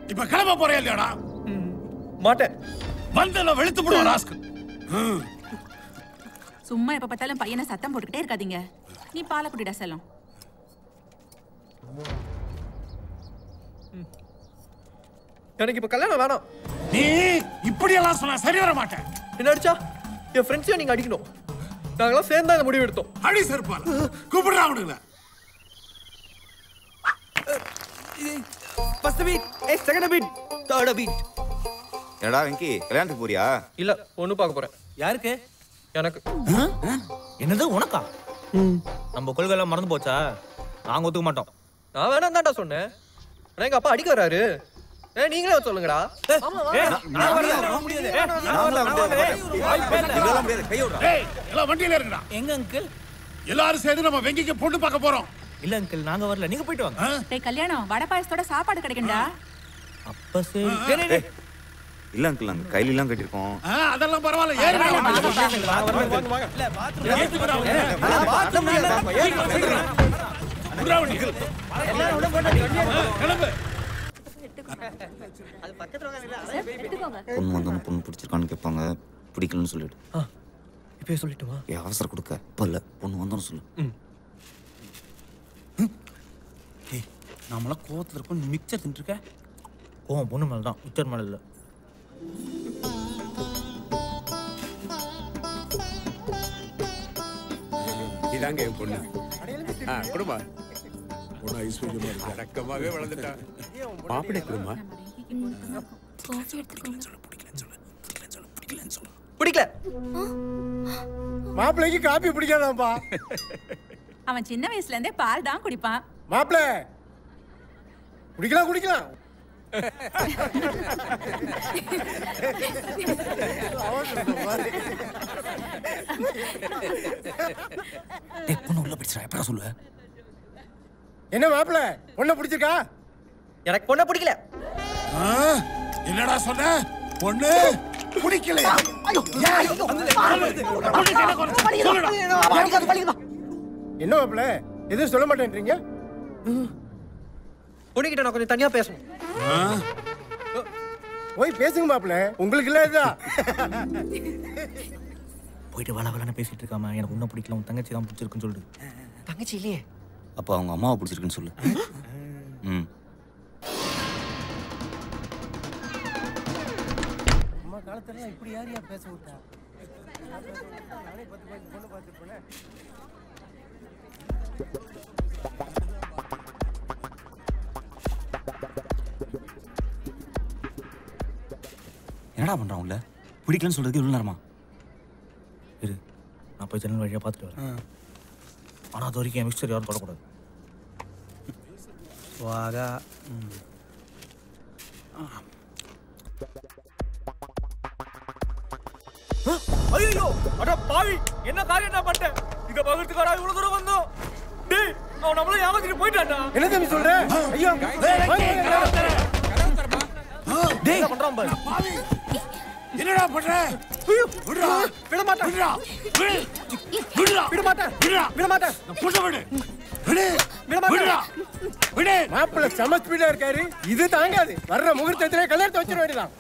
இப்ப கிளம்ப போறே இல்லையாடா மாட்டேன் வந்தல வெளுத்து போடுவா ராஸ்கல் சும்மா எப்ப பார்த்தாலும் பையனை சத்தம் போட்டுக்கிட்டே இருக்காதீங்க நீ பாலை குடிடா செல்லம் எனக்கு இப்ப கல்யாணம் வேணாம் நீ இப்படி எல்லாம் சொன்னா சரி வர மாட்டேன் என்ன அடிச்சா என் ஃப்ரெண்ட்ஸையும் நீங்க அடிக்கணும் நாங்களாம் சேர்ந்தா இந்த முடிவு எடுத்தோம் அடி செருப்பால கூப்பிடுறா அவனுங்கள first beat A second beat third beat என்னடா வெங்கி கல்யாணத்துக்கு போறியா இல்ல பொண்ணு பார்க்க போறேன் யாருக்கு எனக்கு என்னது உனக்கா நம்ம கொள்கை எல்லாம் மறந்து போச்சா நாங்க ஒத்துக்க மாட்டோம் நான் வேணாம் தான்டா சொன்னேன் ஆனா எங்க அப்பா அடிக்க வராரு ஏ நீங்களே வந்து சொல்லுங்கடா ஆமா, வாங்க. நான் வரல, வர முடியாது. ஏய், நான் வரல, நான் வரல. ஏய், வாய்ப்பே இல்ல. இதெல்லாம் முடியாது கை விடுறா ஏய் எல்லாம் வண்டியில இருக்குடா எங்க அங்கிள் எல்லாரும் சேர்ந்து நம்ம வெங்கிக்கு பொண்ணு பார்க்க போறோம் இல்ல அங்கிள் நாங்க வரல நீங்க போயிட்டு வாங்க டேய் கல்யாணம் வடை பாயசத்தோட சாப்பாடு கிடைக்கும்டா அப்ப சரி டேய், டேய், டேய். இல்ல அங்கிள் நாங்க கையில எல்லாம் கட்டிருக்கோம் ஆ, அதெல்லாம் பரவாயில்ல ஏறுடா ஏத்துக்குடா அவனை. விட்றா வண்டி. ஆ, கிளம்பு பொண்ணு வந்தவங்க பொண்ணு பிடிச்சிருக்கான்னு கேட்பாங்க பிடிக்கலன்னு சொல்லிடு இப்பயே சொல்லிட்டுமா ஏ அவசரம் கொடுக்க இப்ப இல்ல பொண்ணு வந்தோன்னு சொல்லு ஏய் நாமெல்லாம் கோவத்துல இருக்கோம் மிக்சர் தின்ட்டு இருக்க கோவம் பொண்ணு மேல தான் உச்சர் மேல இல்ல இதாங்க என் பொண்ணு ஆ குடுமா பொண்ணு ஐஸ்வர்யமா இருக்கு அடக்கமாவே வளர்ந்துட்டா மாப்பிள்ளை குடுமா பிடிக்கல மாப்பிள்ளைக்கு காப்பி பிடிக்காதாப்பா அவன் சின்ன வயசுல இருந்தே பால் தான் குடிப்பான் மாப்பிள்ளை குடிக்கலாம் குடிக்கலாம் டேய் பொண்ணு உள்ள பிடிச்சா எப்படா சொல்லுவ என்ன மாப்பிள்ளை பொண்ணை பிடிச்சிருக்கா எனக்கு பொண்ணை பிடிக்கல ஆ, என்னடா சொன்ன பொண்ணு பிடிக்கலையா என்ன மாப்பிள்ளை எதுவும் சொல்ல மாட்டேன்றீங்க பொண்ணுகிட்ட நான் கொஞ்சம் தனியா பேசணும் போய் பேசுங்க மாப்பிள்ளை உங்களுக்கு இல்ல இதுதான் போயிட்டு வள வளன்னு பேசிட்டு இருக்காம எனக்கு உன்ன பிடிக்கல உன் தங்கச்சி தான் பிடிச்சிருக்குன்னு சொல்லிடு தங்கச்சி இல்லையே அப்ப அவங்க அம்மாவை பிடிச்சிருக்குன்னு சொல்லு ம் அம்மா காலத்துல இப்படி யார் யார் பேச விட்டா என்னடா பண்றான் உள்ள பிடிக்கலன்னு சொல்றதுக்கு இவ்வளவு நேரமா இரு நான் போய் ஜன்னல் வழியா பார்த்துட்டு வரேன் ஆனா அது வரைக்கும் என் மிக்சர் யாரும் தொடக்கூடாது வாகா ஐயோ அட பாவி என்ன காரியம் நான் பண்ணிட்டேன் இங்க பகிர்ந்துக்காரா இவ்வளவு தூரம் வந்தோம் டேய் அவன் நம்மள ஏமாத்திட்டு போயிட்டான்டா என்ன தம்பி சொல்ற ஐயோ டேய் பண்றான் பாரு பாவி. என்னடா பண்ற விடுடா விட மாட்டேன் விடுடா விடு விடுடா விட மாட்டேன் விடுடா விட மாட்டேன் பொண்ணு விடு விடு விட மாட்டேன். விடுடா விடு மாப்பிள்ளை செம ஸ்பீடா இருக்காரு இது தாங்காது வர்ற முகூர்த்தத்திலே கல்யாணத்தை வச்சிட வேண்டியதான்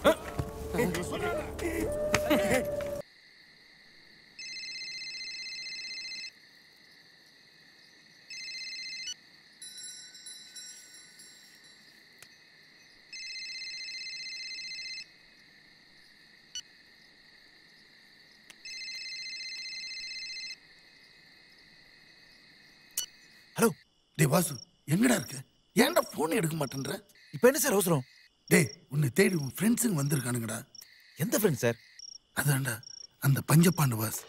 ஹலோ டேய் வாசு எங்கடா இருக்க ஏன்டா போன் எடுக்க மாட்டேன்ற இப்போ என்ன சார் அவசரம் டேய் உன்னை தேடி உன் ஃப்ரெண்ட்ஸுங்க வந்திருக்கானுங்கடா எந்த ஃப்ரெண்ட் சார் அதான்டா அந்த பஞ்சபாண்டு வாஸ்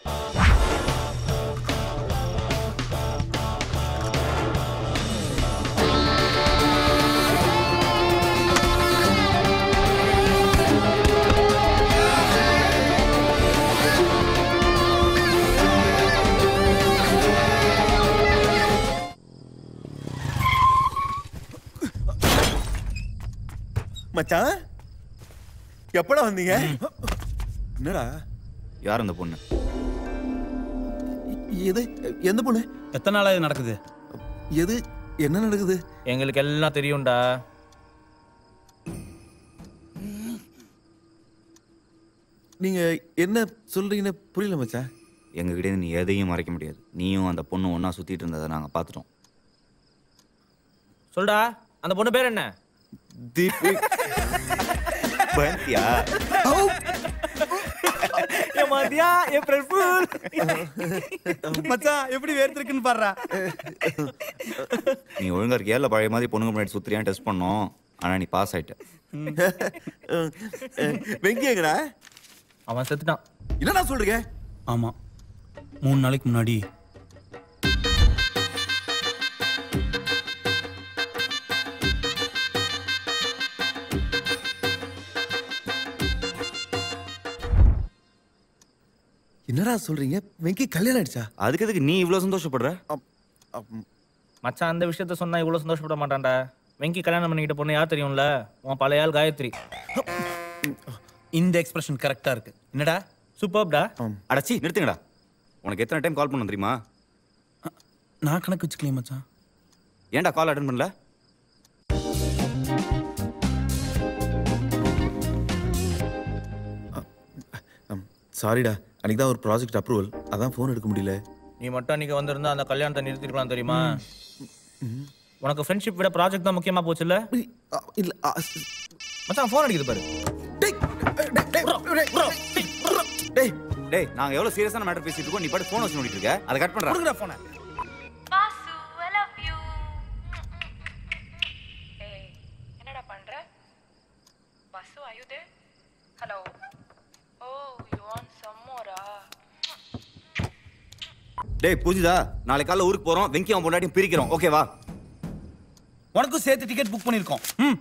மச்சான் எப்படா வந்தீங்க என்னடா யார் அந்த பொண்ணு எது எந்த பொண்ணு எத்தனை நாளா இது நடக்குது எது என்ன நடக்குது எங்களுக்கு எல்லாம் தெரியும்டா நீங்க என்ன சொல்றீங்கன்னு புரியல மச்சான் எங்ககிட்ட நீ எதையும் மறைக்க முடியாது நீயும் அந்த பொண்ணு ஒன்றா சுற்றிட்டு இருந்ததை நாங்கள் பார்த்துட்டோம் சொல்டா அந்த பொண்ணு பேர் என்ன தீபி பயந்தியா என் மதியா ஏப்ரல் ஃபுல் மச்சான் எப்படி வேர்த்திருக்குன்னு பாடுறா நீ ஒழுங்கா இருக்கியா இல்லை பழைய மாதிரி பொண்ணுங்க முன்னாடி சுத்துறியான்னு டெஸ்ட் பண்ணோம் ஆனால் நீ பாஸ் ஆயிட்ட வெங்கி எங்கடா அவன் செத்துட்டான் என்னடா சொல்றீங்க ஆமா மூணு நாளைக்கு முன்னாடி என்னடா சொல்றீங்க வெங்கி கல்யாணம் ஆயிடுச்சா அதுக்கு எதுக்கு நீ இவ்வளோ சந்தோஷப்படுற மச்சான் அந்த விஷயத்த சொன்னா இவ்வளவு சந்தோஷப்பட மாட்டான்டா வெங்கி கல்யாணம் பண்ணிக்கிட்ட பொண்ணு யார் தெரியும்ல உன் பழைய ஆள் காயத்ரி இந்த எக்ஸ்பிரஷன் கரெக்டா இருக்கு என்னடா சூப்பர்டா அடச்சி நிறுத்துங்கடா உனக்கு எத்தனை டைம் கால் பண்ண தெரியுமா நான் கணக்கு வச்சுக்கலையே மச்சான் ஏன்டா கால் அட்டன் பண்ணல சாரிடா அன்னைக்கு தான் ஒரு ப்ராஜெக்ட் அப்ரூவல் அதான் ஃபோன் எடுக்க முடியல நீ மட்டும் அன்னைக்கு வந்திருந்தா அந்த கல்யாணத்தை நிறுத்திருக்கலாம் தெரியுமா உனக்கு ஃப்ரெண்ட்ஷிப் விட ப்ராஜெக்ட் தான் முக்கியமா போச்சுல்ல இல்ல மச்சான் ஃபோன் அடிக்குது பாரு டேய் டேய் நாங்க எவ்வளவு சீரியஸான மேட்டர் பேசிட்டு இருக்கோம் நீ பாட்டு ஃபோன் வச்சு நோண்டிட்டு இருக்க அதை கட் பண்றா கொடுங்கடா போன வாசு ஐ லவ் யூ ஏய் என்னடா பண்ற வாசு ஆயுதே hello oh you want some மோரா டேய் பூஜிதா நாளைக்கு காலைல ஊருக்கு போறோம் வெங்கி அவன் பொண்டாட்டியும் பிரிக்கிறோம் ஓகேவா உனக்கும் சேர்த்து டிக்கெட் புக் பண்ணிருக்கோம் ம்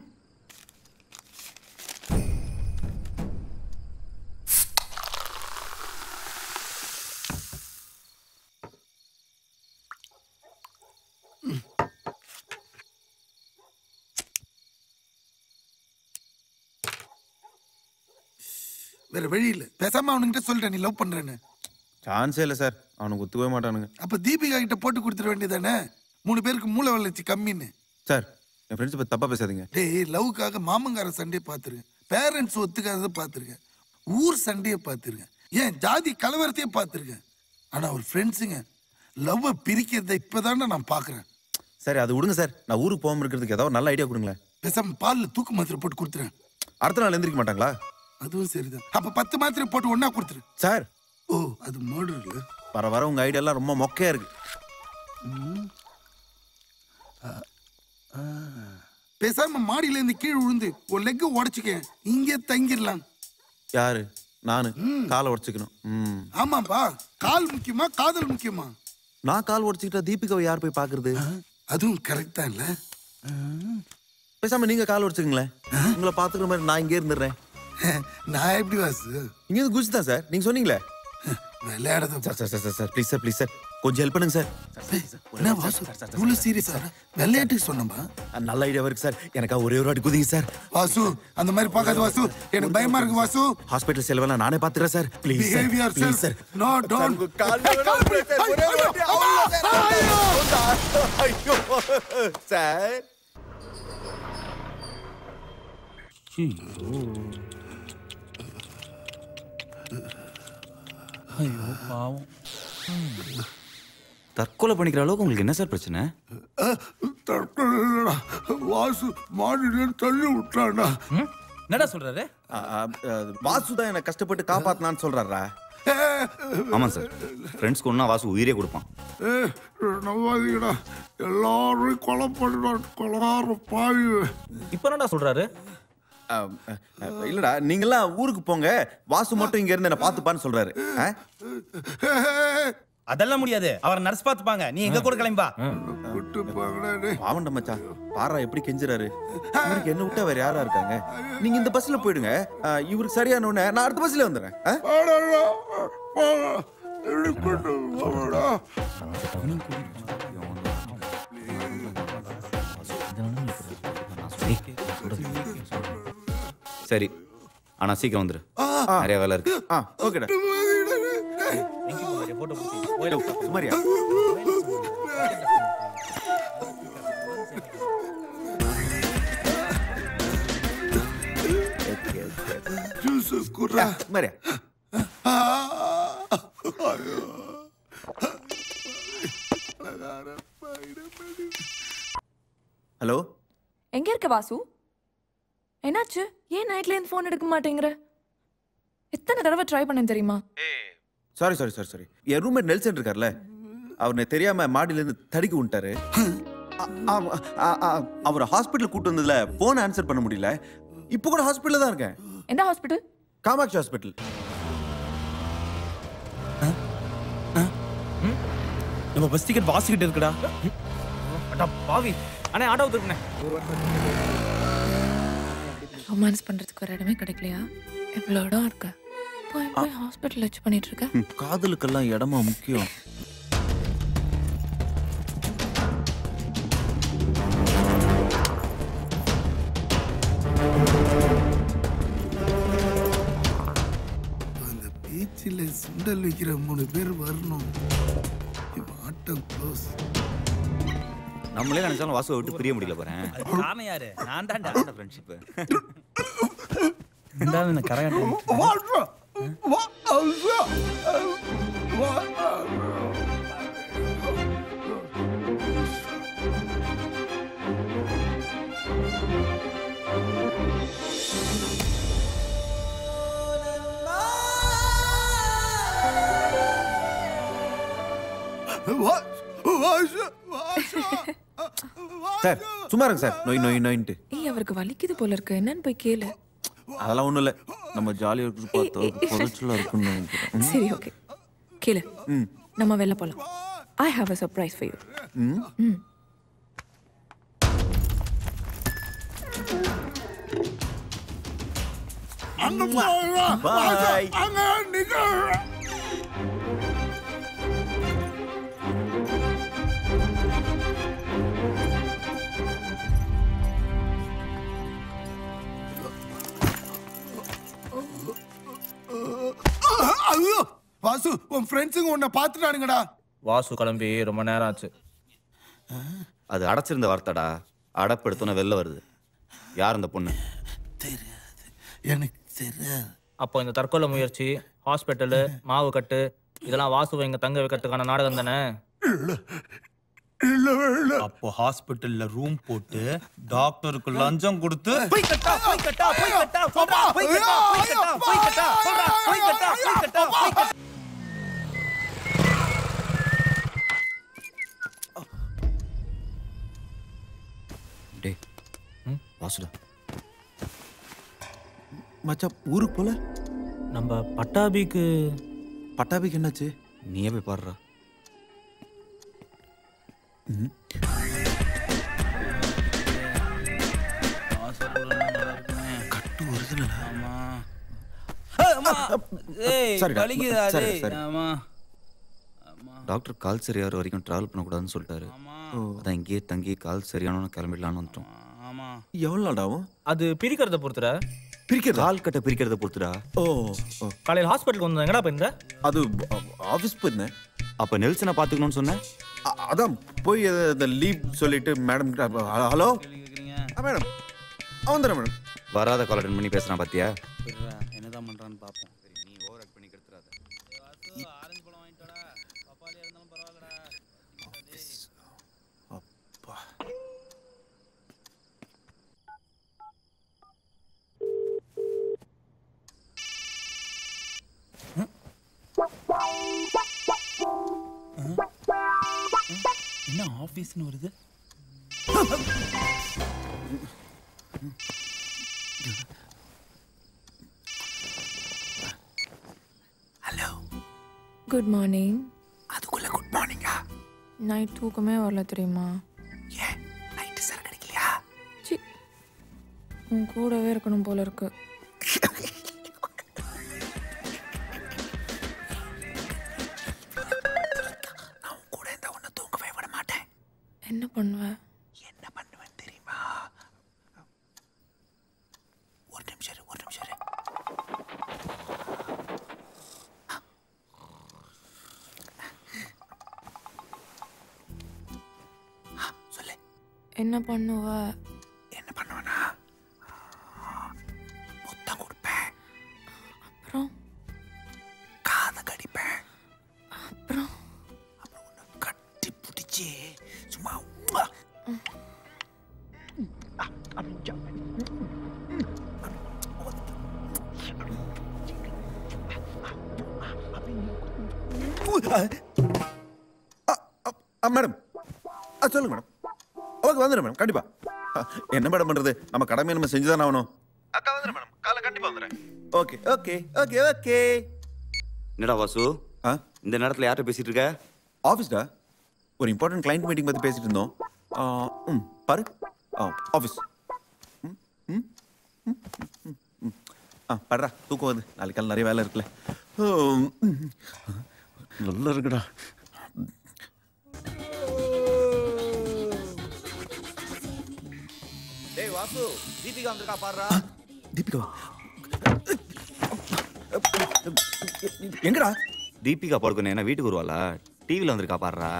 வேற வழி இல்ல பேசாம அவனுங்கிட்ட சொல்லிட்டேன் நீ லவ் பண்றேன்னு சான்ஸே இல்லை சார் அவனுக்கு ஒத்துக்கவே மாட்டானுங்க அப்ப தீபிகா கிட்ட போட்டு கொடுத்துட வேண்டியதானே மூணு பேருக்கு மூளை வளர்ச்சி கம்மின்னு சார் என் ஃப்ரெண்ட்ஸ் பற்றி தப்பாக பேசாதீங்க டேய் லவ்க்காக மாமங்கார சண்டையை பார்த்துருக்கேன் பேரண்ட்ஸ் ஒத்துக்காததை பார்த்துருக்கேன் ஊர் சண்டையை பார்த்துருக்கேன் ஏன் ஜாதி கலவரத்தையே பார்த்துருக்கேன் ஆனா ஒரு ஃப்ரெண்ட்ஸுங்க லவ்வை பிரிக்கிறத இப்பதானே நான் பார்க்கறேன் சரி அது விடுங்க சார் நான் ஊருக்கு போகாமல் இருக்கிறதுக்கு ஏதாவது நல்ல ஐடியா கொடுங்களேன் பேசாம பால்ல தூக்கு மாத்திரை போட்டு கொடுத்துறேன் அடுத்த நாள் எந்திரிக்க மாட்டாங்களா அதுவும் சரிதான் அப்ப பத்து மாத்திரை போட்டு ஒண்ணா கொடுத்துரு சார் ஓ அது மர்டர்ல வர வர உங்கள் ஐடியாலாம் ரொம்ப மொக்கையாக இருக்கு பேசாம மாடியில இருந்து கீழே விழுந்து ஒரு லெக் உடைச்சுக்க இங்கே தங்கிடலாம் யாரு நானு காலை உடச்சிக்கணும் ம் ஆமாப்பா கால் முக்கியமா காதல் முக்கியமா நான் கால் உடச்சிக்கிட்டா தீபிகாவை யார் போய் பார்க்கறது அதுவும் கரெக்ட் தான் இல்ல பேசாம நீங்க கால் உடச்சுக்கங்களேன் உங்களை பார்த்துக்கிற மாதிரி நான் இங்கே இருந்துடுறேன் நான் எப்படி வாசு இங்க இருந்து குச்சி தான் சார் நீங்க சொன்னீங்களே விளையாடாத sir sir sir sir please sir please sir கொஞ்சம் ஹெல்ப் பண்ணுங்க சார் என்ன வாசு இவ்வளவு சீரியஸா விளையாட்டுக்கு சொன்னப்பா நல்ல ஐடியா இருக்கு சார் எனக்கா ஒரே ஒரு வாட்டி குதிங்க சார் வாசு அந்த மாதிரி பார்க்காத வாசு எனக்கு பயமா இருக்கு வாசு ஹாஸ்பிட்டல் செலவெல்லாம் நானே பார்த்துறேன் sir please sir Behave yourself. Please sir No, don't. Sir ஐயோ பாவம் தற்கொலை பண்ணிக்கிற அளவுக்கு உங்களுக்கு என்ன சார் பிரச்சனை தற்கொலைடா. வாசு மாடியில தள்ளி விட்டானா என்னடா சொல்றாரு வாசு தான் என்னை கஷ்டப்பட்டு காப்பாத்தினான்னு சொல்றாரா ஆமாம் சார் ஃப்ரெண்ட்ஸ்க்கு ஒன்றா வாசு உயிரே கொடுப்பான் ஏ நம்பாதீங்கடா எல்லாரும் கொலை பண்ணிடான் கொலகார பாவி இப்போ என்னடா சொல்றாரு அஹ், அஹ், இல்லடா நீங்கெல்லாம் ஊருக்கு போங்க வாசு மட்டும் இங்க இருந்து என்ன பாத்துப்பான்னு சொல்றாரு ஆ? அதெல்லாம் முடியாது அவர் நர்ஸ் பாத்துப்பாங்க நீ எங்க கூட கிளம்பா பாவண்ட மச்சான் பாரா எப்படி கெஞ்சுறாரு இவருக்கு என்ன விட்டா வேற யாரா இருக்காங்க நீங்க இந்த பஸ்ல போயிடுங்க அஹ், இவருக்கு சரியான உடனே நான் அடுத்த பஸ்ல வந்துடுறேன் ஆ? சரி ஆனால் சீக்கிரம் வந்துரு நிறைய வேலை இருக்கு ஆ ஓகேடா சுமாரியா ஜூஸ் குர்ரா சுமாரியா ஹலோ எங்க இருக்க வாசு என்னாச்சு ஏன் நைட்ல இருந்து ஃபோன் எடுக்க மாட்டேங்கிற எத்தனை தடவை ட்ரை பண்ணேன் தெரியுமா சாரி சாரி சாரி சாரி என் ரூம்மேட் நெல்சன் இருக்கார்ல அவனை தெரியாம மாடியிலேருந்து தடிக்க விட்டாரு அவர் ஹாஸ்பிட்டல் கூட்டு வந்ததுல போன் ஆன்சர் பண்ண முடியல இப்போ கூட ஹாஸ்பிட்டல்ல தான் இருக்கேன் என்ன ஹாஸ்பிட்டல் காமாட்சி ஹாஸ்பிட்டல் நம்ம பஸ் டிக்கெட் வாசிக்கிட்டு இருக்குடா அடா பாவி அண்ணே ஆட்டோ திருப்பினே ரொமான்ஸ் பண்றதுக்கு ஒரு இடமே கிடைக்கலையா எவ்வளோ இடம் இருக்கு போய் போய் ஹாஸ்பிட்டல் வச்சு பண்ணிட்டு இருக்க ம், காதலுக்கெல்லாம் இடமா முக்கியம் அந்த பீச்சில் சுண்டல் வைக்கிற மூணு பேர் வரணும் இப்போ ஆட்டம் க்ளோஸ் நம்மளே நினைச்சாலும் வாசுவை விட்டு பிரிய முடியல போறேன் காரணம் யாரு நான் தான்டா ஃப்ரெண்ட்ஷிப் இருந்தாலும் இந்த கரகாட்டம் சார் சும்மா இருங்க சார் நோய் நோய் நோயின்ட்டு ஏய் அவருக்கு வலிக்குது போல இருக்கு என்னன்னு போய் கேளு அதெல்லாம் ஒண்ணும் இல்ல நம்ம ஜாலியா இருக்கு பார்த்தோம் பொருட்களா இருக்குன்னு நினைக்கிறேன் ம். சரி ஓகே கேளு ம். நம்ம வெளில போலாம் I have a surprise for you hmm hmm அங்க போகலாம். Bye. அங்க நிக்க ஐயோ வாசு உன் ஃப்ரெண்ட்ஸுங்க உன்னை பார்த்துட்டானுங்கடா வாசு கிளம்பி ரொம்ப நேரம் ஆச்சு அது அடைச்சிருந்த வார்த்தைடா அடப்படுத்தோன்னு வெளில வருது யார் அந்த பொண்ணு எனக்கு தெரியாது அப்போ இந்த தற்கொலை முயற்சி ஹாஸ்பிட்டலு மாவு கட்டு இதெல்லாம் வாசுவை இங்க தங்க வைக்கிறதுக்கான நாடகம் தானே அப்போ ஹாஸ்பிட்டல்ல ரூம் போட்டு டாக்டருக்கு லஞ்சம் கொடுத்து போய் கட்டா போய் கட்டா போய் கட்டா சொல்றா போய் கட்டா போய் கட்டா போய் கட்டா சொல்றா போய் கட்டா போய் கட்டா போய் கட்டா டேய் வாசுடா மச்சான் ஊருக்கு போல நம்ம பட்டாபிக்கு பட்டாபிக்கு என்னாச்சு நீயே போய் பாடுறா கட்டு ஒரிஜினல் ஏய் சரிடா. வலிக்குதா சரி, டேய் சரி. ஆமா டாக்டர் கால் சரியாகிற வரைக்கும் டிராவல் பண்ணக்கூடாதுன்னு சொல்லிட்டாரு அதான் இங்கேயே தங்கி கால் சரியானவனு கிளம்பிடலான்னு வந்துட்டோம் ஆமா எவ்வளவு நாள் ஆகும் அது பிரிக்கிறத பொறுத்துற பிரிக்கிறதா கால் கட்டை பிரிக்கிறத பொறுத்துடா ஓ ஓ. காலையில் ஹாஸ்பிட்டலுக்கு வந்து எங்கடா போயிருந்த அது ஆஃபீஸ் போயிருந்தேன் அப்ப நெல்சனை பாத்துக்கணும்னு சொன்னேன் அ- அதான் போய் அது- அந்த லீவ் சொல்லிட்டு மேடம் ஹலோ மேடம் அவன் தானே மேடம் வராத கால் அட்டன் பண்ணி பேசுறான் பாத்தியா விட்றா, என்னதான் பண்றான்னு பாப்போம் நீ ஓவர் ஆக்ட் பண்ணி கெடுத்துறாத ஆரஞ்சு பழம் வாங்கிட்டோடா பப்பாளியா இருந்தாலும் பரவாயில்லடா அப்பா என்ன ஆபீஸ்னு வருது குட் மார்னிங் அதுக்குள்ள குட் மார்னிங்கா நைட் தூக்கமே வரல தெரியுமா ஏன் நைட்டு சார் கிடைக்கலையா சி உன் கூடவே இருக்கணும் போல இருக்கு நான் உன் கூட இருந்தா உன்னை தூங்கவே விட மாட்டேன் என்ன பண்ணுவ என்ன பண்ணுவேன் தெரியுமா ஒரு நிமிஷம் இரு, ஒரு நிமிஷம் இரு. ஆ, சொல்லு என்ன பண்ணுவ என்ன பண்ணுவேனா முத்தம் கொடுப்பேன் அப்புறம் காதை கடிப்பேன் அப்புறம் அப்புறம் உன்னை கட்டி பிடிச்சி மச்சி சும்மா உம்மா. ஆ, மேடம் ஆ சொல்லுங்க மேடம் ஓகே வந்துடுறேன் மேடம் கண்டிப்பா ஆ, என்ன மேடம் பண்றது நம்ம கடமையை நம்ம செஞ்சுதானே ஆகணும் அக்கா வந்துடுறேன் மேடம் காலை கண்டிப்பா வந்துடுறேன் ஓகே ஓகே ஓகே ஓகே என்னடா வாசு ஆ இந்த நேரத்துல யார்கிட்ட பேசிட்டு இருக்க ஆஃபீஸ்டா ஒரு இம்பார்ட்டன்ட் கிளைண்ட் மீட்டிங் பற்றி பேசிட்டு இருந்தோம் ஆ, ம் பாரு ஆ ஆஃபீஸ் ம் ம் ம், ம், ம். ஆ படுறா தூக்கம் வந்து நாளைக்கு காலை நிறைய வேலை இருக்குல்ல ம், ம். நல்லா இருக்குடா டேய் வாசு தீபிகா வந்திருக்கா பாருடா தீபிகா எங்கடா தீபிகா படுக்கணும் என்ன வீட்டுக்கு வருவாளா டிவில வந்திருக்கா பாருடா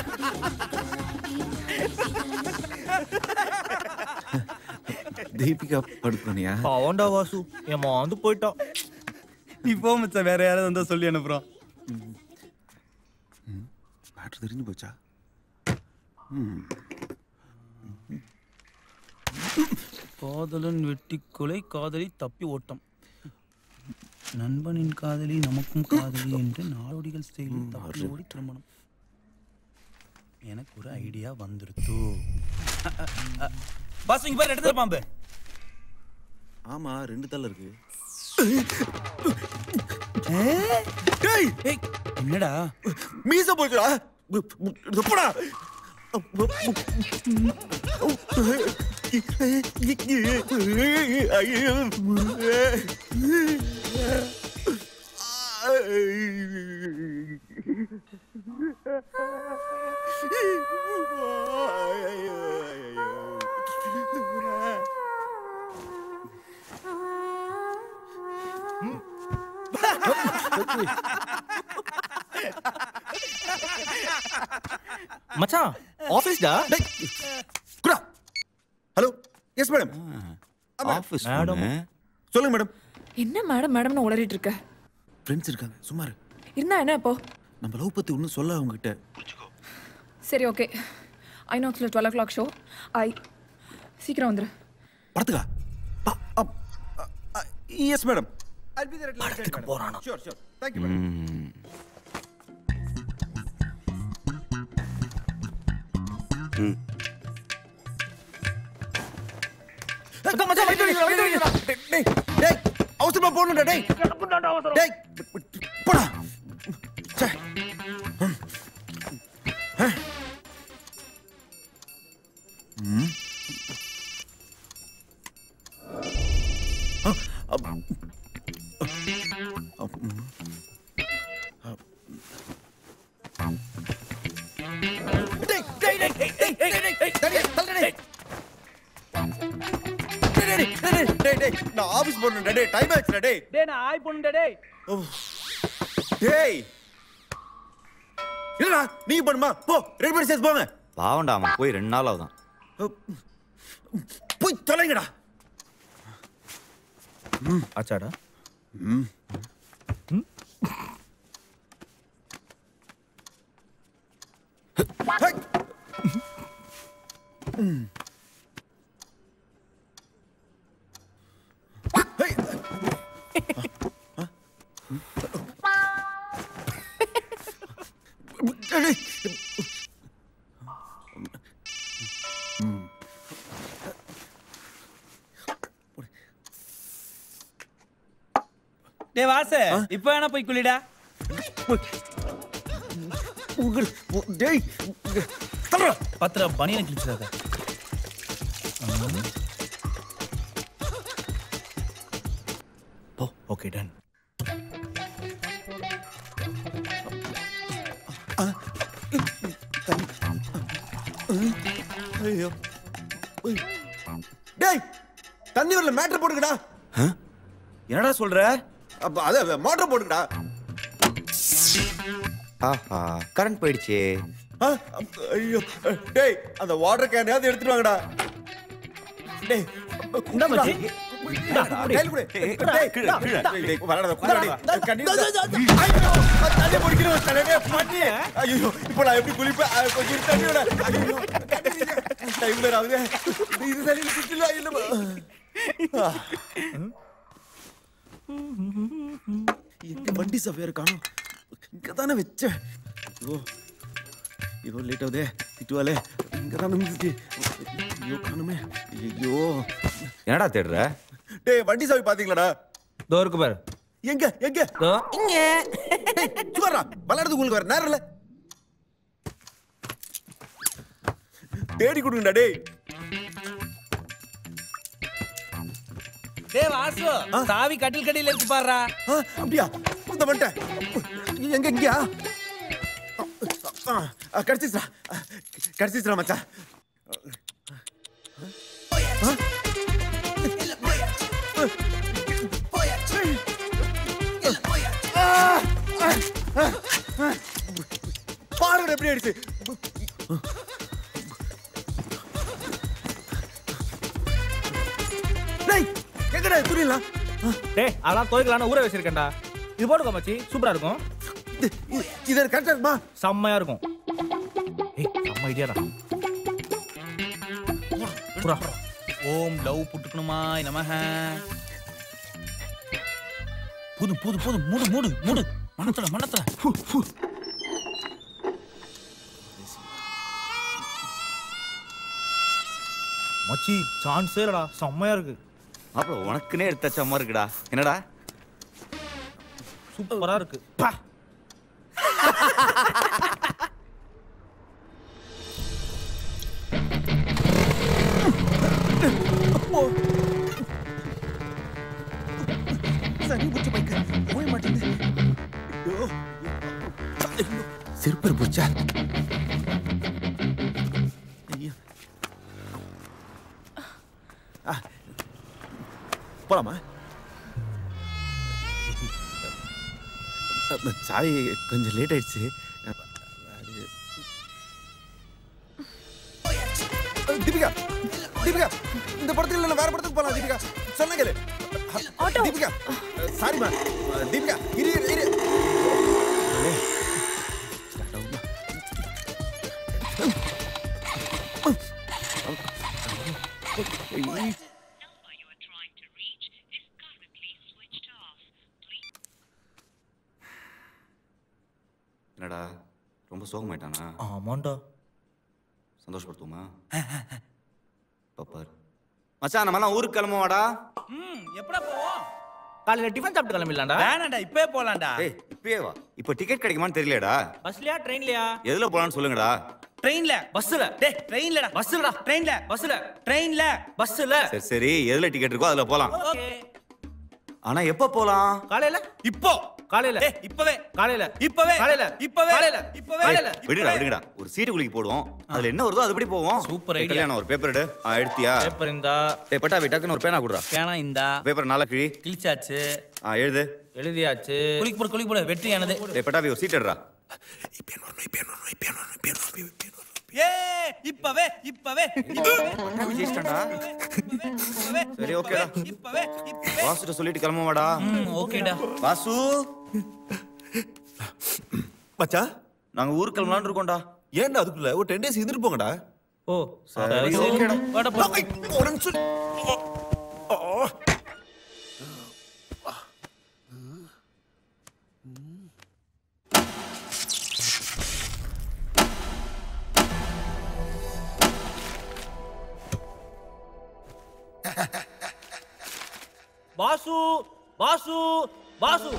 தீபிகா படுக்கணியா அவன்டா வாசு என் வந்து போயிட்டான் நீ போ மச்சான் வேற யாராவது வந்தா சொல்லி அனுப்புறான் மேட்ரு தெரிஞ்சு போச்சா காதலன் வெட்டி கொலை காதலி தப்பி ஓட்டம் நண்பனின் காதலி நமக்கும் காதலி என்று நாடோடிகள் ஸ்டைலில் தப்பி ஓடி திருமணம் எனக்கு ஒரு ஐடியா வந்துருத்து பாஸ் இங்க பாரு இடத்துல பாம்பு ஆமா ரெண்டு தலை இருக்கு டேய் என்னடா மீச போச்சுடா இது போடா மச்சான் ஆபீஸ்டா குடா hello yes madam office madam. சொல்லுங்க மேடம் என்ன மேடம் மேடம்னு உளறிட்டு இருக்க ஃப்ரெண்ட்ஸ் இருக்காங்க சும்மா இரு. இருந்தா என்ன இப்போ நம்ம லவ் பத்தி ஒன்றும் சொல்ல அவங்க கிட்ட சரி ஓகே ஐநாக்ஸில் டுவெல் ஓ கிளாக் ஷோ ஐ சீக்கிரம் வந்துரு படத்துக்கா எஸ் மேடம் படத்துக்கு போறானா ஷூர் ஷூர் தேங்க்யூ மேடம் ம். ம். டேய் டேய் அவசரமா போடணும்டா டேய் டேய் போடா ச்சே. ம். ஆ. ம். ஆ, அப். அப். ம். அப். டேய் டேய் டேய் டேய் டேய் டேய் டேய் டேய் தள்ளு, தள்ளு, டேய் டேய், டேய், டேய், டேய், டேய், டேய், நான் ஆபீஸ் போறேன்டா டேய் டைம் ஆச்சுடா டேய் டேய் நான் ஆய் பண்ணுடா டேய் ஓ. டேய் இல்லடா நீ பண்ணுமா போ ரெடி பண்ணி சேர்த்து போங்க பாவம்டா அவன் போய் ரெண்டு நாள் ஆகுதான் போய் தொலைங்கடா ஆச்சாடா ம் ஹை. ம். ஹை. ஆ? டேய், டேய். ம். டேய் வாசு இப்போ வேணா போய் குளிடா உங்கள் டேய் தள்ளுடா பத்திர பனியனை கிழிச்சிடாத போ ஓகே டன் ஐயோ டேய் தண்ணி வரல மேட்டர் போட்டுக்கடா என்னடா சொல்ற அப்ப அத மோட்டர் போட்டுக்கடா ஆஹா கரண்ட் போயிடுச்சே ஆ, அப்ப- ஐயோ டேய் அந்த வாட்டர் கேனையாவது எடுத்துட்டு வாங்கடா டேய் இந்தா மச்சி. கையில கொடு. டேய், டேய், கீழே, கீழே. டேய், டேய், விளையாடாத, குதிரை, டேய். கண்டிப்பா. ஐயோ, தண்ணி பிடிக்கிற ஒரு தலைவே, பண்ணி. ஐயோ, இப்போ நான் எப்படி குளிப்பேன்? அஹ், கொஞ்சம் தண்ணியோட. ஐயோ, time வேற ஆகுதே. இது சரியில்லை, சுற்றில, இல்லைம்மா. ஆ. எங்க வண்டி சஃபையர் காணும் இங்க தானே வச்சேன் ஐயோ ஐயோ லேட் ஆகுதே திட்டுவாளே இங்க தானே இருந்துச்சு ஐயோ காணுமே ஐயோ என்னடா தேடுற டேய் வண்டி சாவி பாத்தீங்களாடா தோ இருக்கு பாரு எங்க எங்க தோ இங்க சுவரா விளையாடுறது உங்களுக்கு வேற நேரம் இல்ல தேடி கொடுங்கடா டேய் டேய் வாசு சாவி கட்டில் கடியில இருக்கு பாருடா ஆ, அப்படியா இந்த வந்துட்டேன் எங்க இங்கயா கிடைச்சிச்சா கிடைச்சிச்சா மச்சான் பாருங்க எப்படி ஆயிடுச்சு டேய் எங்கடா துணியில டேய் அதெல்லாம் துவைக்கலாம்னு ஊற வச்சிருக்கேன்டா இது போட்டுக்கோ மச்சி சூப்பரா இருக்கும் இது கரெக்டா இருக்குமா செம்மையா இருக்கும் ஏய் செம்ம ஐடியாடா புறா ஓம் லவ் புட்டுக்கணுமா நமக போதும் போதும் போதும் மூடு மூடு மூடு மனத்துல மனத்துல மச்சி சான்ஸே இல்லடா செம்மையா இருக்கு அப்புறம் உனக்குனே எடுத்த சம்மா இருக்குடா என்னடா சூப்பரா இருக்கு பா சனி பிடிச்ச பைக்கு போய மாட்டேங்குது ஐயோ செருப்பர் போச்சா ஐயோ. ஆ, போலாமா அ, சாவி கொஞ்சம் லேட் ஆயிடுச்சு அது- அ, தீபிகா தீபிகா இந்த படத்துல இல்ல வேற படத்துக்கு போலாம் தீபிகா சொன்ன கேளு தீபிகா சாரிமா தீபிகா இரு இரு இரு அண்ணே, start ஆகுமா? ஐய். என்னடா ரொம்ப சோகமாயிட்டானா ஆமாண்டா சந்தோஷப்படுத்துவோமா பாப்பார் மச்சான் நம்மலாம் ஊருக்கு கிளம்புவாடா ம் எப்படா போவோம் காலையில டிஃபன் சாப்பிட்டு கிளம்பிடலாம்டா வேணாண்டா இப்பவே போலாம்டா ஏய் இப்பயே வா இப்போ டிக்கெட் கிடைக்குமான்னு தெரியலடா பஸ்லயா ட்ரெயின்லயா எதுல போலாம்னு சொல்லுங்கடா ட்ரெயின்ல பஸ்ல டேய் ட்ரெயின்லடா பஸ்லடா ட்ரெயின்ல பஸ்ல ட்ரெயின்ல பஸ்ல சரி சரி எதுல டிக்கெட் இருக்கோ அதுல போலாம் ஓகே ஆனா எப்ப போலாம் காலையில இப்போ காலையில டேய் இப்பவே காலையில இப்பவே காலையில இப்பவே காலையில இப்பவே காலையில விடுடா விடுங்கடா ஒரு சீட்டு குலுக்கி போடுவோம் அதுல என்ன வருதோ அதுபடி போவோம் Super ஏய், idea. கல்யாணம் ஒரு பேப்பர் எடு ஆ எடுத்தியா பேப்பர் இந்தா டேய் பட்டாபி டக்குன்னு ஒரு பேனா குடுறா பேனா இந்தா பேப்பர் நாளா கிழி கிழிச்சாச்சு ஆ எழுது எழுதியாச்சு குளிக்கு போடு குளிக்கு போடு வெற்றியானது டேய் பட்டாபி ஒரு சீட் எடுறா ஏ இப்பவே இப்பவே பட்டாபி ஜெயிச்சிட்டான்டா சரி ஓகேடா இப்பவே இப்பவே வாசுட்ட சொல்லிட்டு கிளம்புவாடா ஓகேடா வாசு மச்சான் நாங்க ஊருக்கு கிளம்பலாம்னு இருக்கோம்டா ஏன்டா அதுக்குள்ள ஒரு டென் டேஸ் இருந்துட்டு போங்கடா ஓ சரி ஓகேடா வாடா போ ஏய், ஒரு நிமிஷம் ஆ, ஆ. வாசு வாசு வாசு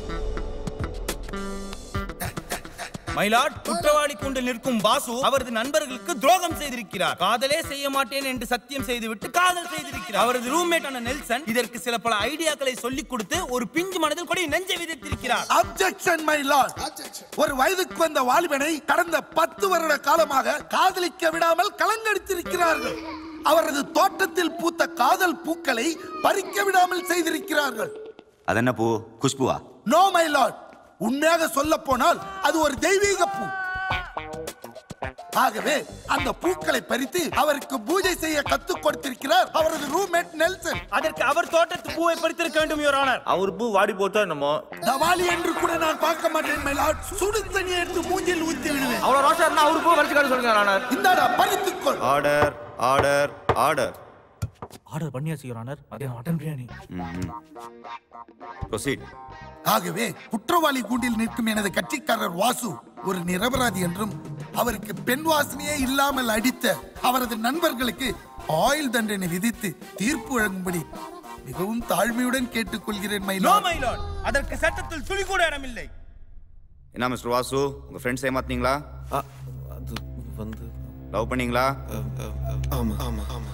மயிலாட் குற்றவாளி கூண்டில் நிற்கும் பாசு அவரது நண்பர்களுக்கு துரோகம் செய்திருக்கிறார் காதலே செய்ய மாட்டேன் என்று சத்தியம் செய்துவிட்டு காதல் செய்திருக்கிறார் அவரது ரூம்மேட்டான நெல்சன் இதற்கு சில பல ஐடியாக்களை சொல்லிக் கொடுத்து ஒரு பிஞ்சு மனதில் கொடி நெஞ்சை விதைத்திருக்கிறார் அப்ஜெக்ஷன் மை லார்ட் ஒரு வயதுக்கு வந்த வாலிபனை கடந்த பத்து வருட காலமாக காதலிக்க விடாமல் கலங்கடித்திருக்கிறார்கள் அவரது தோட்டத்தில் பூத்த காதல் பூக்களை பறிக்க விடாமல் செய்திருக்கிறார்கள் அது என்ன பூ குஷ்புவா நோ மை லார்ட் உண்மையாக சொல்ல போனால் அது ஒரு தெய்வீக பூ ஆகவே அந்த பூக்களை பறித்து அவருக்கு பூஜை செய்ய கத்துக் கொடுத்திருக்கிறார் அவரது ரூம்மேட் நெல்சன் அதற்கு அவர் தோட்டத்து பூவை பறித்திருக்க வேண்டும் யுவர் ஆனர் அவர் பூ வாடி போச்சா என்னமோ தவாலி என்று கூட நான் பார்க்க மாட்டேன் my lord. சுடு தண்ணி எடுத்து மூஞ்சில் ஊத்தி விடுவேன் அவ்வளவு ரோஷா இருந்தா அவரு பூ வரைச்சு காட்ட சொல்லுங்க ஆனர் இந்தாடா பறித்துக்கொள் ஆர்டர் ஆர்டர் ஆர்டர் ஆர்டர் பண்ணியாச்சு யுவர் ஆனர் மதியம் மட்டன் பிரியாணி ப்ரொசீட் ஆகவே குற்றவாளி கூண்டில் நிற்கும் எனது கட்சிக்காரர் வாசு ஒரு நிரபராதி என்றும் அவருக்கு பெண் வாசனையே இல்லாமல் அடித்த அவரது நண்பர்களுக்கு ஆயுள் தண்டனை விதித்து தீர்ப்பு வழங்கும்படி மிகவும் தாழ்மையுடன் கேட்டுக்கொள்கிறேன் நோ மயிலா மை லார்ட் அதற்கு சட்டத்தில் துளி கூட இடமில்லை என்ன மிஸ்டர் வாசு உங்க ஃப்ரெண்ட்ஸ் ஏமாத்தீங்களா அது வந்து லவ் பண்ணீங்களா ஆமா ஆமா ஆமா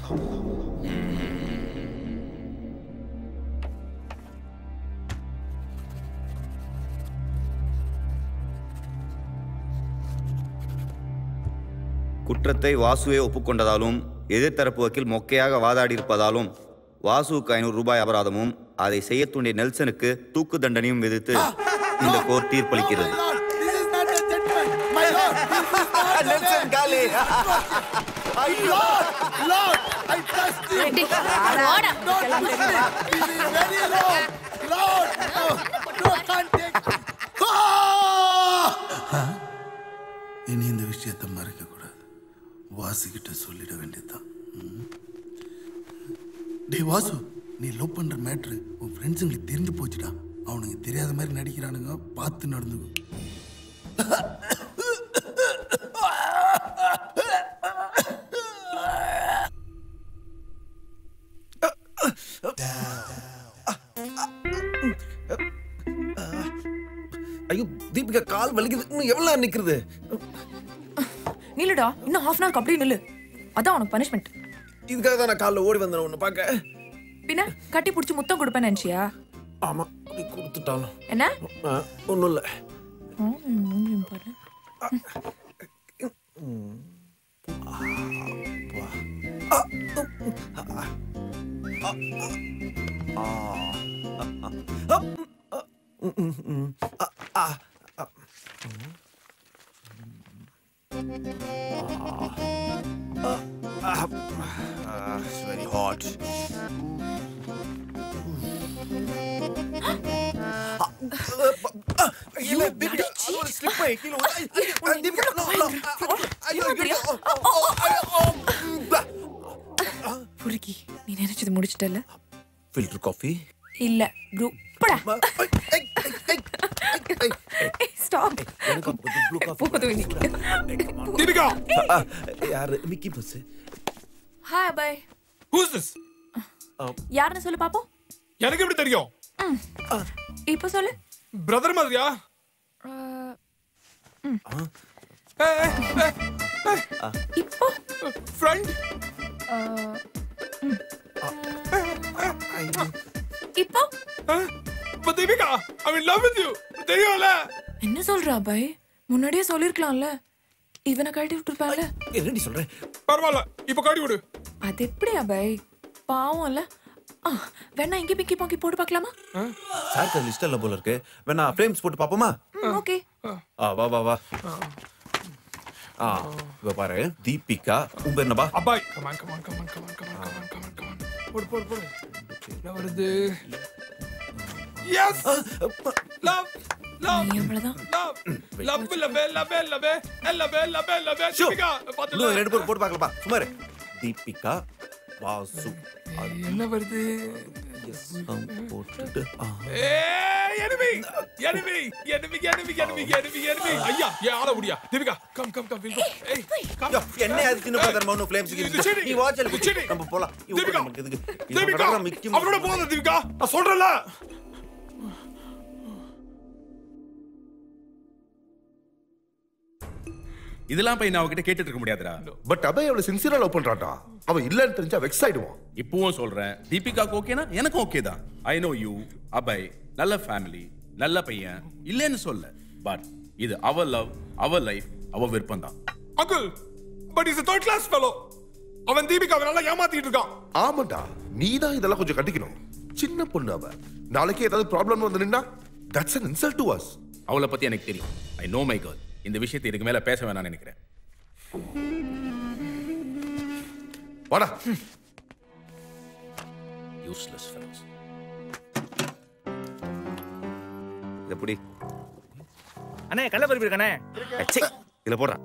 குற்றத்தை வாசுவே ஒப்புக்கொண்டதாலும் எதிர்த்தரப்பு வக்கீல் மொக்கையாக வாதாடி இருப்பதாலும் வாசுவுக்கு ஐநூறு ரூபாய் அபராதமும் அதை செய்ய தூண்டிய நெல்சனுக்கு தூக்கு தண்டனையும் விதித்து இந்த கோர் தீர்ப்பளிக்கிறது நெல்சன் காலி Lord, Lord, I trust you. Ready. Lord, ஓட. don't push me. This is very wrong. Lord, no, no, can't take. Ah! இனி இந்த விஷயத்தை மறைக்க கூடாது வாசுகிட்ட சொல்லிட வேண்டியதுதான் ம். டேய் வாசு நீ லவ் பண்ற மேட்ரு உன் ஃப்ரெண்ட்ஸுங்களுக்கு தெரிஞ்சு போச்சுடா அவனுங்க தெரியாத மாதிரி நடிக்கிறானுங்க பார்த்து நடந்துக்கும் ஐயோ தீபிகா கால் வலிக்குது இன்னும் எவ்வளவு நேரம் நிக்கிறது நில்லுடா இன்னும் ஹாஃப் அன் அப்படியே நில்லு அதான் உனக்கு பனிஷ்மெண்ட் இதுக்காக தான் நான் காலைல ஓடி வந்தேன் உன்னை பார்க்க பின்ன கட்டி பிடிச்சி முத்தம் கொடுப்பேன்னு நினைச்சியா ஆமா நீ கொடுத்துட்டாலும் என்ன ஒன்றும் இல்லை ம், மூஞ்சியும் பாரு It's very hot. இல்ல தீபிகா அது ஒரு ஸ்லிப் ஆகி கீழே விழு. ஐ, ஐ, ஐ, தீபிகா no, no. ஐயோ ஐயோ புருக்கி நீ நினைச்சது முடிச்சிட்டல ஃபில்டர் காஃபி இல்ல குரூப்படா ஸ்டாப் போதும் இன்னைக்கு தீபிகா யாரு மிக்கி பஸ் ஹாய் பாய் ஹூஸ் திஸ் யாருன்னு சொல்லு பாப்போம் எனக்கு எப்படி தெரியும் ம். இப்போ சொல்லு பிரதர் மாதிரியா இப்போ ஃப்ரெண்ட் இப்போ இப்ப Deepika I mean love with you தெரியும்ல என்ன சொல்றா பாய் முன்னாடியே சொல்லிருக்கலாம்ல இவனை கழட்டி விட்டுருப்பான்ல என்னடி சொல்ற பரவாயில்ல இப்ப காட்டி விடு அது எப்படியா பாய் பாவம்ல ஆ, வேணா இங்கே பிக்கி பாக்கி போட்டு பார்க்கலாமா சாருக்கு லிஸ்ட் இல்ல போல இருக்கு வேணா ஃப்ரேம்ஸ் போட்டு பாப்போமா ஓகே ஆ வா வா வா ஆ இவ பாரு தீபிகா உன் பேர் என்னப்பா அப்பாய் come on come on come on come on come on come on come on come on போடு போடு போடு என்ன வருது எஸ் லவ் லவ் எவ்வளவுதான் love love love love love love love love show. Deepika இன்னும் பாத்துல ரெண்டு பேர் போட்டு பார்க்கலப்பா சும்மா இரு. தீபிகா வாசு என்ன வருது ஆம், போட்டுட்டு ஆ. ஏய் enemy enemy enemy enemy enemy enemy enemy ஐயா ஏன் ஆள முடியா Deepika come come come will ஏய் கம் யோ, என்ன அது சின்ன பாத்திரமா ஒன்னும் flames இது இருக்குது. cheating. நீ வாட்சல் இது cheating. நம்ம போலாம் இவன் தீபிகா நமக்கு எதுக்கு? இவன் தீபிகா பண்ற மிக்கி அவரோட போகாத தீபிகா நான் சொல்றேன்ல இதெல்லாம் போய் நான் அவகிட்ட கேட்டுட்டு இருக்க முடியாதுடா பட் அபய் அவளை சின்சியரா லவ் பண்றான்டா அவன் இல்லன்னு தெரிஞ்சா வெக்ஸ் ஆயிடுவான் இப்பவும் சொல்றேன் தீபிகாக்கு ஓகேனா எனக்கும் ஓகே தான் ஐ நோ யூ அபய் நல்ல ஃபேமிலி நல்ல பையன் இல்லைன்னு சொல்ல பட் இது அவர் லவ் அவர் லைஃப் அவ விருப்பம் தான் uncle but is third class fellow அவன் தீபிகாவை நல்லா ஏமாத்திட்டு இருக்கான் ஆமாண்டா நீ தான் இதெல்லாம் கொஞ்சம் கண்டிக்கணும் சின்ன பொண்ணு அவ நாளைக்கு ஏதாவது ப்ராப்ளம் வந்து நின்னா that's an insult to us அவளை பத்தி எனக்கு தெரியும் ஐ நோ மை கேர்ள் இந்த விஷயத்தை இதுக்கு மேல பேச வேணாம்னு நினைக்கிறேன் வாடா யூஸ்லெஸ் ஃபெலோஸ் எப்படி அண்ணே கடல பருப்பு இருக்கானே இதுல போடுறேன்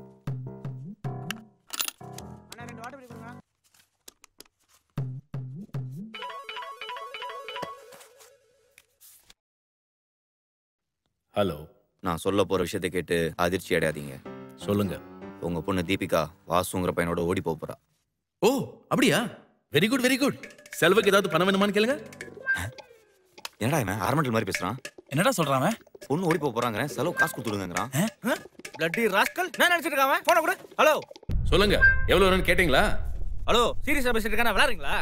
ஹலோ நான் சொல்ல போற விஷயத்தை கேட்டு அதிர்ச்சி அடையாதீங்க சொல்லுங்க உங்க பொண்ணு தீபிகா வாசுங்கிற பையனோட ஓடி போப் போறா ஓ அப்படியா வெரி குட் வெரி குட் செல்வக்கு ஏதாவது பணம் வேணுமான்னு கேளுங்க என்னடா இவன் ஆர்மெண்டல் மாதிரி பேசுறான் என்னடா சொல்றான் பொண்ணு ஓடி போப் போறாங்க செலவு காசு கொடுத்துடுங்கிறான் பிளட்டி ராஸ்கல் நான் நினைச்சிட்டு இருக்கான் போன கூட ஹலோ சொல்லுங்க எவ்வளவு வேணும்னு கேட்டீங்களா ஹலோ சீரியஸா பேசிட்டு இருக்கானே விளையாடுறீங்களா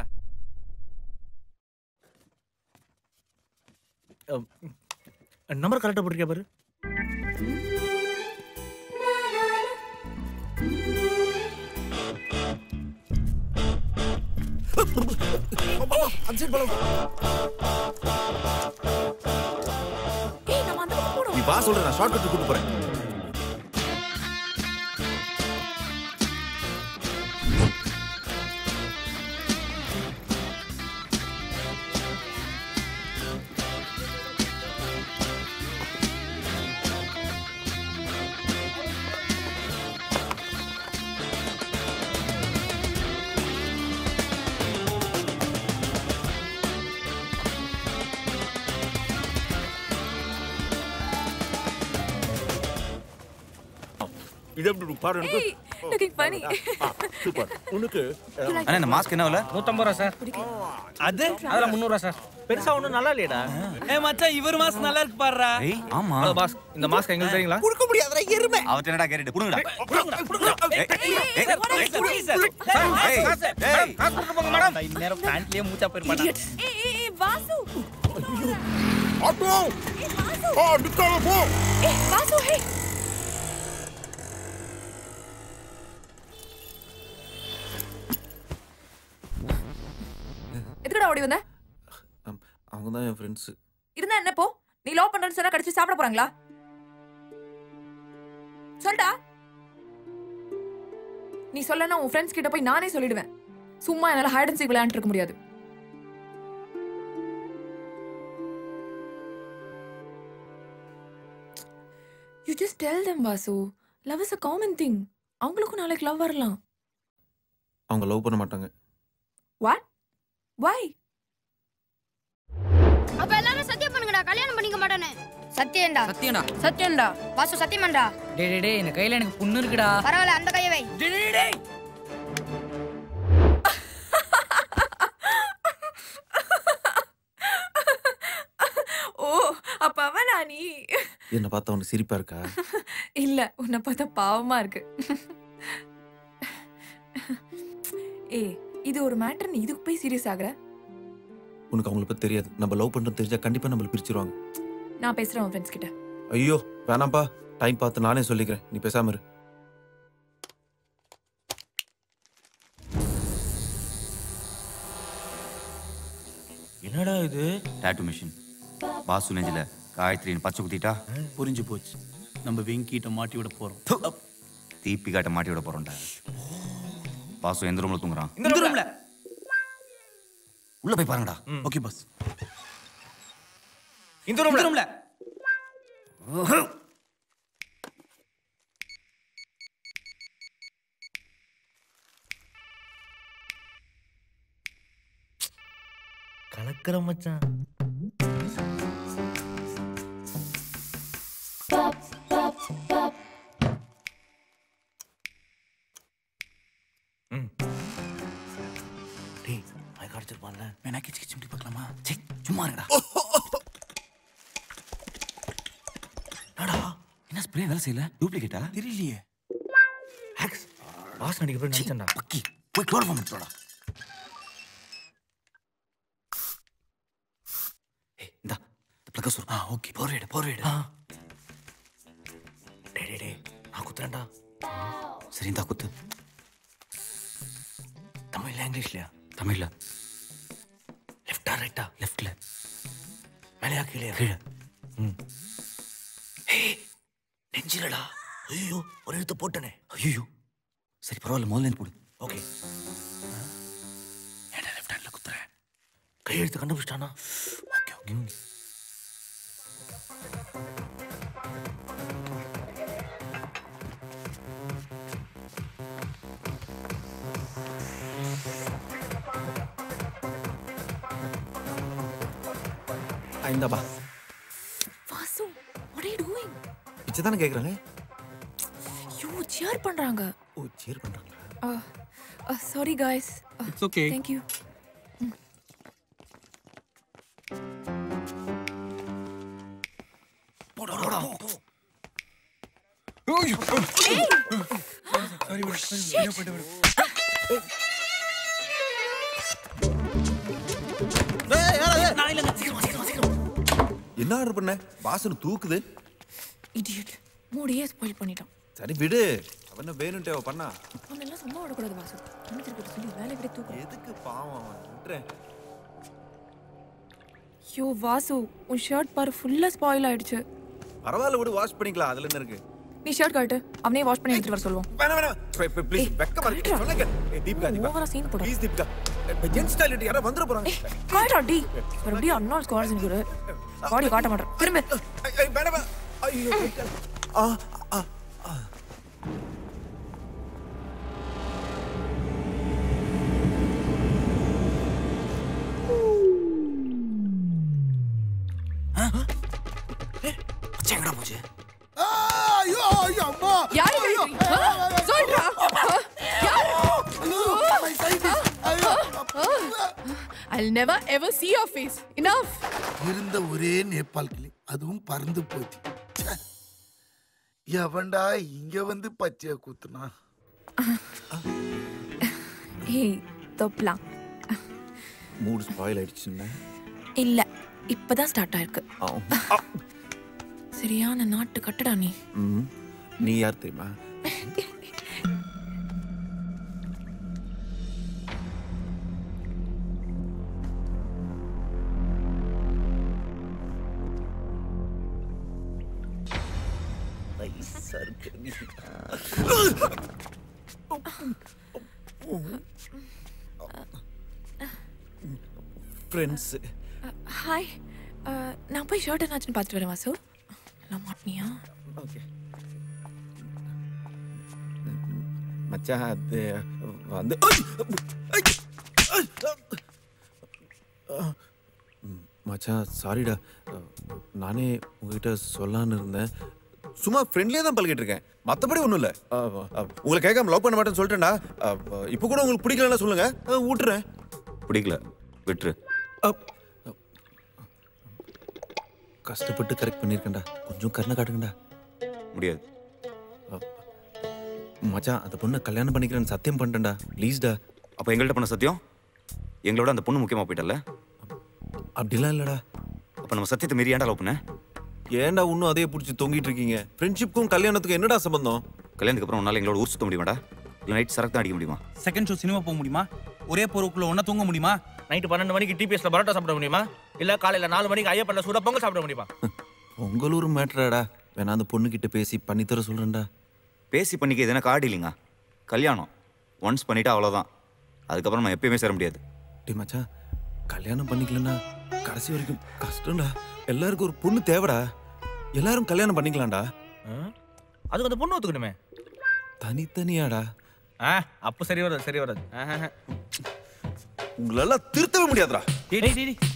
நம்பர் கரெக்டா போட்டிருக்கே பாரு ஏய் நம்ம அந்த பக்கம் போறோம் நீ வா சொல்ற நான் ஷார்ட் கட் கூட்டு போறேன் இது எப்படி பாரு எனக்கு ஏய் லுக்கிங் ஃபனி சூப்பர் உனக்கு அண்ணா இந்த மாஸ்க் என்ன விலை நூத்தம்பது ரூபா சார் அது அதெல்லாம் முந்நூறு ரூபா சார் பெருசா ஒண்ணும் நல்லா இல்லையடா ஏ மச்சான் இவர் மாஸ் நல்லா இருக்கு பாருடா ஏய் ஆமா ஹலோ பாஸ் இந்த மாஸ்க் எங்களுக்கு தெரியுங்களா கொடுக்க முடியாதுடா எருமை அவர்ட்ட என்னடா கேட்டுட்டு புடுங்கடா இந்நேரம் பேண்ட்லயே மூச்சா போயிருப்பாடா ஏய் ஏய் ஏய் வாசு ஆட்டோ ஆ நிக்காம போ ஏய் வாசு ஹே எதுக்குடா ஓடி வந்த அவங்க தான் என் ஃப்ரெண்ட்ஸ் இருந்தா என்ன போ நீ லவ் பண்றேன்னு சொன்னா கடிச்சு சாப்பிட போறாங்களா சொல்டா நீ சொல்லனா உன் ஃப்ரெண்ட்ஸ் கிட்ட போய் நானே சொல்லிடுவேன் சும்மா என்னால ஹைட் அண்ட் சீக் விளையாண்டு இருக்க முடியாது you just tell them Vasu love is a common thing அவங்களுக்கும் நாளைக்கு லவ் வரலாம் அவங்க லவ் பண்ண மாட்டாங்க வாட் வை அப்ப எல்லாரும் சத்தியம் பண்ணுங்கடா கல்யாணம் பண்ணிக்க மாட்டேன்னு சத்தியம்டா சத்தியம்டா சத்தியம்டா வாசு சத்தியமாண்டா டேய் டேய் டேய் இந்த கையில எனக்கு புண்ணு இருக்குடா பரவாயில்ல அந்த கையை வை ஓ அப்ப அவனா நீ என்னை பார்த்தா உனக்கு சிரிப்பா இருக்கா இல்ல உன்னை பார்த்தா பாவமா இருக்கு ஏ இது ஒரு மேட்டர் நீ இதுக்கு போய் சீரியஸ் ஆகுற உனக்கு அவங்கள பத்தி தெரியாது நம்ம லவ் பண்றோம் தெரிஞ்சா கண்டிப்பா நம்மள பிரிச்சிருவாங்க நான் பேசுறேன் உன் ஃப்ரெண்ட்ஸ் கிட்ட ஐயோ வேணாம்ப்பா டைம் பார்த்து நானே சொல்லிக்கிறேன் நீ பேசாம இரு என்னடா இது டாட்டூ மிஷின் வாசு நெஞ்சில காயத்ரின்னு பச்சை குத்திட்டா புரிஞ்சு போச்சு நம்ம வெங்கிட்ட மாட்டி விட போறோம் தீப்பி காட்ட மாட்டி விட போறோம்டா வாசு எந்த ரூம்ல தூங்குறான் இந்த ரூம்ல உள்ள போய் பாருங்கடா ஓகே பாஸ் இந்த ரூம்ல ரூம்ல கலக்கிற மச்சான் டேய் மயக்க அடிச்சிருப்பான்ல வேணா கிச்சு கிச்சு முடி பார்க்கலாமா சே சும்மா இருங்கடா என்னடா என்ன ஸ்ப்ரே வேலை செய்யல டூப்ளிகேட்டா தெரியலையே ஹேக்ஸ் வாசன் அடிக்க போய் நினைச்சேன்டா பக்கி போய் குளோரோஃபார்ம் எடுத்துடா ஏய் இந்தா இந்த பிளக்க சொல் ஆ ஓகே போர்வேடு போர்வேடு டேய் டேய் டேய் நான் குத்துறேன்டா சரி இந்தா குத்து தமிழ்ல இங்கிலீஷ்லயா தமிழ்ல லெஃப்டா ரைட்டா லெஃப்ட்ல மேலையா கீழே கீழே ம் ஏய் நெஞ்சிலடா ஐயோ ஒரு எழுத்து போட்டனே ஐயோ சரி பரவாயில்ல முதல்ல இருந்து போடு ஓகே என்ன லெஃப்ட் ஹேண்ட்ல குத்துறேன் கையெழுத்து கண்டுபிடிச்சிட்டானா ஓகே ஓகே இந்தாப்பா Vasu what are you doing பிச்சை தானே கேட்குறாங்க யூ சியர் பண்றாங்க ஓ சேர் பண்ணுறாங்களா sorry guys It's okay. Thank you போடா போடா என்ன ஆர்டர் பண்ண வாசன் தூக்குது இடியட் மூடியே ஸ்பாயில் பண்ணிட்டான் சரி விடு அவன் என்ன வேணும்ட்டே அவ பண்ணா அவன் எல்லாம் சும்மா விடக்கூடாது வாசு மன்னிச்சு போட்டு சொல்லி வேலை விட தூக்கு எதுக்கு பாவம் அவன் விட்டுறேன் ஐயோ வாசு உன் ஷர்ட் பாரு ஃபுல்லா ஸ்பாயில் ஆயிடுச்சு பரவாயில்ல விடு வாஷ் பண்ணிக்கலாம் அதுல என்ன இருக்கு நீ ஷர்ட் காட்டு அவனே வாஷ் பண்ணி எடுத்துட்டு வர சொல்லுவோம் வேணாம் வேணாம் ப்ளீஸ் வெக்கமா இருக்கு சொல்லுங்க ஏய், தீபிகா தீபிகா ஓவரா சீன் போட ப்ளீஸ் தீபிகா ஜென்ஸ் டாய்லெட் யாரா வந்துட போறாங்க காய்டா டி மறுபடியும் அண்ணா ஸ்குவாட்ஸ் எனக்கு பாடி காட்ட மாட்டேன் திரும்ப ஐய், ஐய், வேணாம் வேணாம். ஐயோ ஆ ஆ ஆ. எங்கடா போச்சு ஐயோ ஐயோ அம்மா யாரு ஐயோ, சொல்றா I'll never ever see your face. Enough. இருந்த ஒரே நேபாள் கிளி அதுவும் பறந்து போச்சு ச்சே. எவன்டா இங்க வந்து பச்சைய கூத்துனா ஏய் தொப்லாம் மூடு ஸ்பாயில் ஆயிடுச்சுன்னா இல்ல இப்பதான் ஸ்டார்ட் ஆயிருக்கு சரியான நாட்டு கட்டடா நீ ம் நீ யார் தெரியுமா நைஸா இருக்கு நீ. ஃப்ரெண்ட்ஸ் ஹாய் நான் போய் ஷர்ட் என்னாச்சுன்னு பார்த்துட்டு வரேன் வாசு நான் மாட்டினியா ஓகே மச்சான் அது வந்து ம், மச்சான் சாரிடா நானே உங்ககிட்ட சொல்லான்னு இருந்தேன் சும்மா ஃப்ரெண்ட்லியே தான் பழகிட்டு இருக்கேன் மற்றபடி ஒன்றும் இல்லை உங்களை கேட்காம லவ் பண்ண மாட்டேன்னு சொல்லிட்டேன்டா இப்போ கூட உங்களுக்கு பிடிக்கலன்னா சொல்லுங்க அஹ், விட்டுறேன் பிடிக்கல விட்டுரு கஷ்டப்பட்டு கரெக்ட் பண்ணியிருக்கேன்டா கொஞ்சம் கருணை காட்டுங்கடா முடியாது மச்சான் அந்த பொண்ணை கல்யாணம் பண்ணிக்கிறேன்னு சத்தியம் பண்ணிட்டேன்டா ப்ளீஸ்டா அப்போ எங்கள்கிட்ட பண்ண சத்தியம் எங்களோட அந்த பொண்ணு முக்கியமாக போயிட்டல அப்படிலாம் இல்லடா அப்போ நம்ம சத்தியத்தை மீறி ஏன்டா லவ் பண்ண ஏன்டா இன்னும் அதே பிடிச்சி தொங்கிட்டு இருக்கீங்க ஃப்ரெண்ட்ஷிப்க்கும் கல்யாணத்துக்கும் என்னடா சம்பந்தம் கல்யாணத்துக்கு அப்புறம் உன்னால எங்களோட ஊர் சுத்த முடியுமாடா இல்லை நைட் சரக்கு தான் அடிக்க முடியுமா செகண்ட் ஷோ சினிமா போக முடியுமா ஒரே பொருளுக்குள்ள ஒண்ணா தூங்க முடியுமா நைட்டு பன்னெண்டு மணிக்கு டிபிஎஸ்ல பரோட்டா சாப்பிட முடியுமா இல்ல காலையில நாலு மணிக்கு ஐயப்பன்ல சூட பொங்கல் சாப்பிட முடியுமா உங்களூர் மேட்ராடா வேணா அந்த பொண்ணுகிட்ட பேசி பண்ணித்தர சொல்றேன்டா பேசி பண்ணிக்க எதுனா கார்டு இல்லைங்க கல்யாணம் ஒன்ஸ் பண்ணிட்டா அவ்வளோதான் அதுக்கப்புறம் நம்ம எப்பயுமே சேர முடியாது டே மச்சான் கல்யாணம் பண்ணிக்கலன்னா கடைசி வரைக்கும் கஷ்டம்டா எல்லாருக்கும் ஒரு பொண்ணு தேவைடா எல்லாரும் கல்யாணம் பண்ணிக்கலாம்டா அதுக்கு அந்த பொண்ணு ஒத்துக்கணுமே தனித்தனியாடா ஆ அப்போ சரி வராது சரி வராது ஆஹா. உங்களெல்லாம் திருத்தவே முடியாதுடா டேய், டேய், டேய், டேய்.